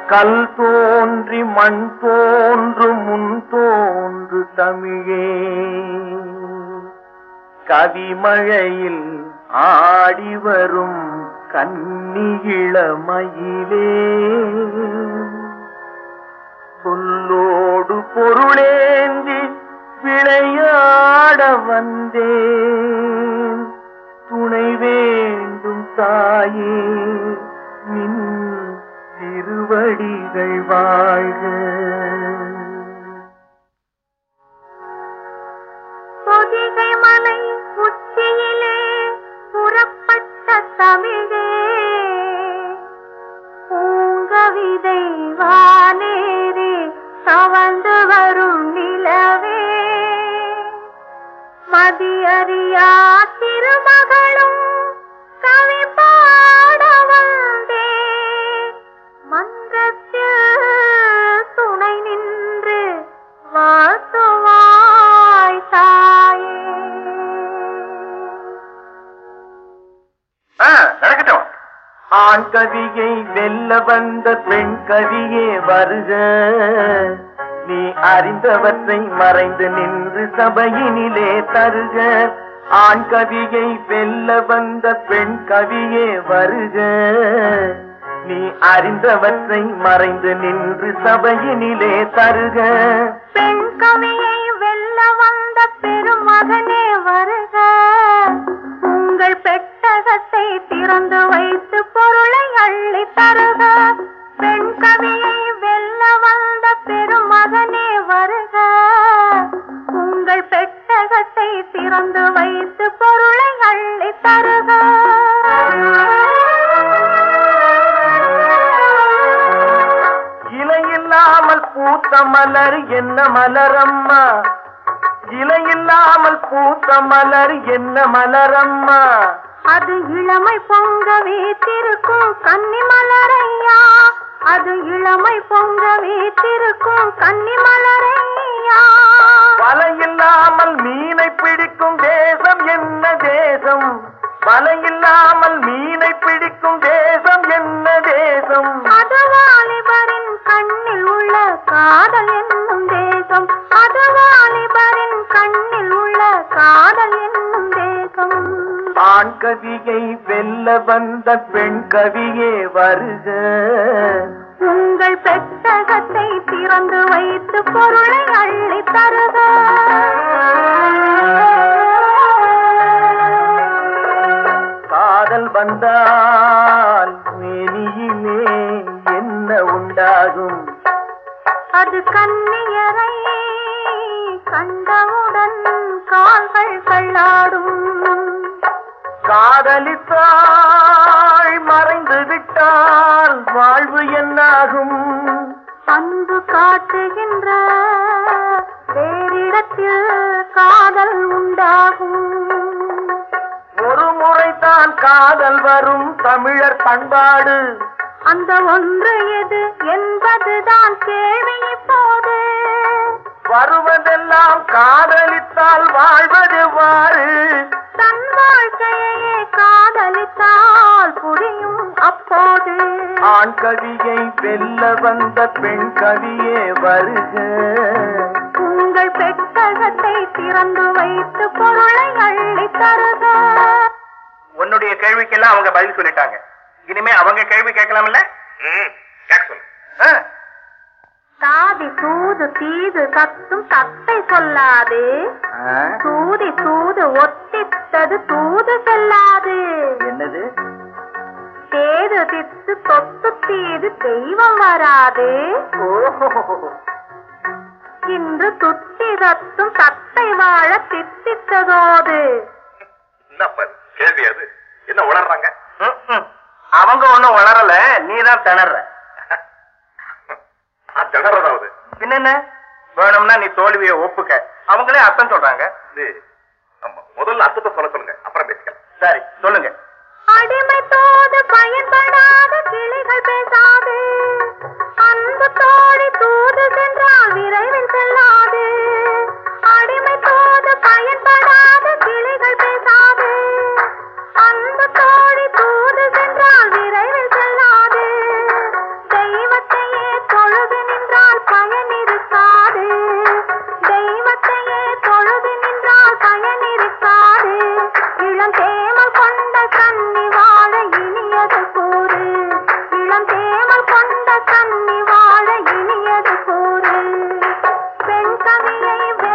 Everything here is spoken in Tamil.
கல் தோன்றி மண் தோன்று முன் தோன்று தமிழே கவிமழையில் ஆடி வரும் கன்னியிளமயிலே சொல்லோடு பொருளேந்தி விளையாட வந்தேன் துணை வேண்டும் தாயே நின் திருவடிகள் வாழ்க பொதிகை மலை உச்சியிலே புறப்பட்ட தமிழே பூங்கவிதை வானேறி தவழ்ந்து வரும் நிலவே மதியறியா திருமகளும் கவி பாட வந்தேன் மன்றத்தில் துணை நின்று வாழ்த்துவாய் தாயே நடக்கட்டும் ஆண் கவியை வெல்ல வந்த பெண் கவியே வருக நீ அறிந்தவற்றை மறைந்து நின்று சபையினிலே தருக ஆண் கவியை வெல்ல வந்த பெண் கவியே வருக நீ அறிந்தவற்றை மறைந்து நின்று சபையினிலே தருக பெண் கவியை வெல்ல வந்த பெருமகனே வருக உங்கள் பெட்டகத்தை திறந்து வைத்து பொருளை அள்ளி தருக பெண் கவியை வெல்ல வந்த பெருமகனே வருக உங்கள் பெட்டகத்தை திறந்து வைத்து பொருளை அள்ளி தருக இலையில்லாமல் பூத்த மலர் என்ன மலரம்மா இலையில்லாமல் பூத்த மலர் என்ன மலரம்மா அது இளமை பொங்க வீத்திருக்கும் கன்னி மலரையா அது இளமை பொங்க வீத்திருக்கும் கன்னி மலரையா வலையில்லாமல் மீனை பிடிக்கும் தேசம் என்ன தேசம் வலையில்லாமல் மீனை பிடிக்கும் தேசம் என்ன தேசம் அது வாலிபரின் கண்ணில் உள்ள காதல் என்னும் தேசம் அது வாலிபரின் கண்ணில் உள்ள காதல் என்னும் தேசம் ஆண் கவியை வெல்ல வந்த பெண் கவியே வருக உங்கள் பெட்டகத்தை திறந்து வைத்து பொருளை அள்ளி தருக காதல் வந்தால் மேனியிலே என்ன உண்டாகும் அது கண்ணியரை கண்டவுடன் கால்கள் கள்ளாடும் காதலித்தாள் மறைந்து விட்டால் வாழ்வு என்னாகும் அன்பு காட்டுகின்ற வேறிடத்தில் காதல் உண்டாகும் ஒரு முறைதான் காதல் வரும் தமிழர் பண்பாடு அந்த ஒன்று எது என்பதுதான் கேள்வி இப்போது வருவதெல்லாம் காதலித்தால் வாழ்வது வாறு தன் வாழ்க்கையே காதலித்தால் புரியும் அப்போது ஆண் கவியை வெல்ல வந்த பெண் கவியே வருக உங்கள் பெட்டகத்தை திறந்து வைத்து பொருளை அள்ளி தருக உன்னுடைய கேள்விக்கெல்லாம் அவங்க பதில் சொல்லிட்டாங்க இனிமே அவங்க கேள்வி கேட்கலாம்ல கேட்க சொல்லு தாதி தூது தீது கத்தும் தத்தை சொல்லாது தூதி தூது ஒத்தித்தது தூது செல்லாது என்னது தேது தித்து தொத்து தீது தெய்வம் வராது இன்று துத்தி தத்தும் தத்தை வாழ தித்தித்ததோது என்னப்பா இது? கேள்வி அது என்ன உளறாங்க அவங்க ஒண்ணும் வளரல நீதான் திணற நான் திணறதாவது பின்ன வேணும்னா நீ தோல்வியை ஒப்புக்க அவங்களே அர்த்தம் சொல்றாங்க இது ஆமா முதல்ல அர்த்தத்தை சொல்ல சொல்லுங்க அப்புறம் பேசிக்கலாம் சரி சொல்லுங்க அடிமை தோது பயன்படாத கிளிகள் பேசாது அன்பு தோழி தூது சென்றால் விரைவில் செல்லாது அடிமை தோது பயன்படாத கிளிகள் பேசாது அன்பு தோழி தூது சென்றால் விரைவில் செல்லாது தெய்வத்தையே கவியை